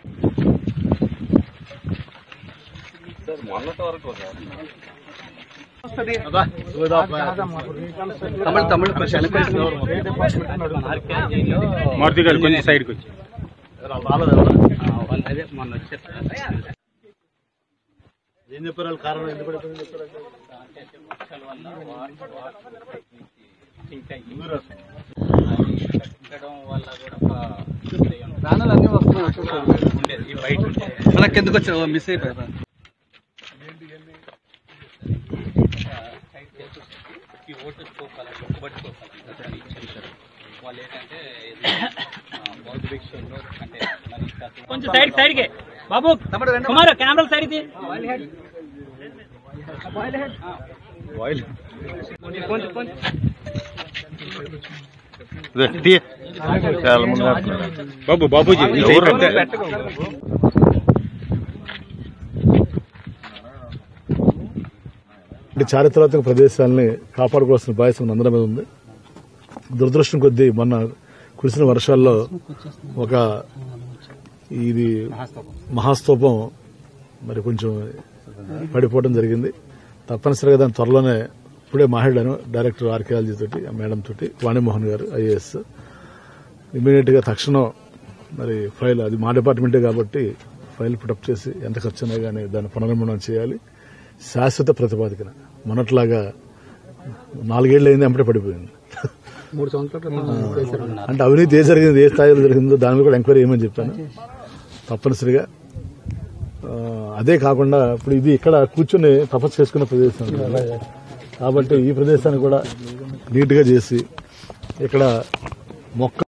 తమిళ తమిళ మారుతి గారు కొంచెం సైడ్కి వచ్చి అదే మొన్న వచ్చారు ఏం చెప్పారు వాళ్ళు కారణం ఎందుకు పడిపోయింది చెప్పారు ఇంకా ఉండడం వల్ల కూడా ప్రాణాలు అన్నీ వస్తున్నాయి ఉండేది ఈ బయట ఉండేది మనకి ఎందుకు వచ్చావు మిస్ అయిపోయా ఈ ఓటు చూపాలి పట్టుబట్టుకోవాలి ఇచ్చారు వాళ్ళు ఏంటంటే బౌద్ధ భిక్షుల్లో అంటే మరి ఇంకా కొంచెం సైడ్ సైడ్ కి బాబు కుమార్ కెమెరా సైడ్ కి బాబు బాబూజీ ఈ సైడ్ పెట్ట. అంటే చారిత్రాత్మక ప్రదేశాలని కాపాడుకోవాల్సిన బాధ్యత మన అందరి మీద ఉంది దురదృష్టం కొద్దీ మొన్న కురిసిన వర్షాల్లో ఒక ఇది మహాస్తూపం మరి కొంచెం పడిపోవడం జరిగింది తప్పనిసరిగా దాని త్వరలోనే ఇప్పుడే మాట్లాడాను డైరెక్టర్ ఆర్కియాలజీ తోటి ఆ మేడం తోటి వాణిమోహన్ గారు ఐఏఎస్ ఇమీడియట్ గా తక్షణం మరి ఫైల్ అది మా డిపార్ట్మెంటే కాబట్టి ఫైల్ పుటప్ చేసి ఎంత ఖర్చు అయినా కానీ దాన్ని పునర్నిర్మాణం చేయాలి శాశ్వత ప్రతిపాదికన మొన్నట్లాగా నాలుగేళ్ళు అయింది అప్పుడే పడిపోయింది మూడు సంవత్సరాలు అంటే అవినీతి ఏ జరిగింది ఏ స్థాయిలో జరిగిందో దాని మీద కూడా ఎంక్వైరీ చేయమని చెప్పాను తప్పనిసరిగా ఆ, అదే కాకుండా ఇప్పుడు ఇది ఇక్కడ కూర్చొని తపస్సు చేసుకునే ప్రదేశం కదా. కాబట్టి ఈ ప్రదేశాన్ని కూడా నీట్ గా చేసి ఇక్కడ మొక్క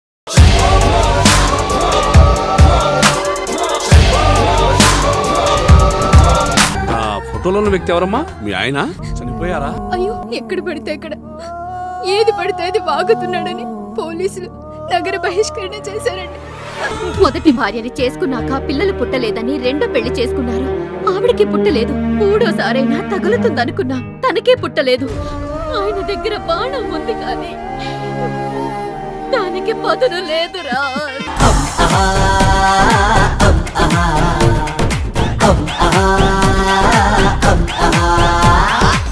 ఆ ఫోటోలో ఉన్న వ్యక్తి ఎవరమ్మా మీ ఆయన చనిపోయారా అయ్యో ఎక్కడ పడితే అక్కడ ఏది పడితే అది వాగుతున్నాడని పోలీసులు నగర బహిష్కరణ చేశారండి మొదటి భార్యని చేసుకున్నాక పిల్లలు పుట్టలేదని రెండో పెళ్లి చేసుకున్నారు ఆవిడకి పుట్టలేదు మూడోసారైనా తగులుతుందనుకున్నాం తనకే పుట్టలేదు ఆయన దగ్గర బాణం ఉంది కానీ దానికి పదును లేదురా ah, ah, ah, ah, ah.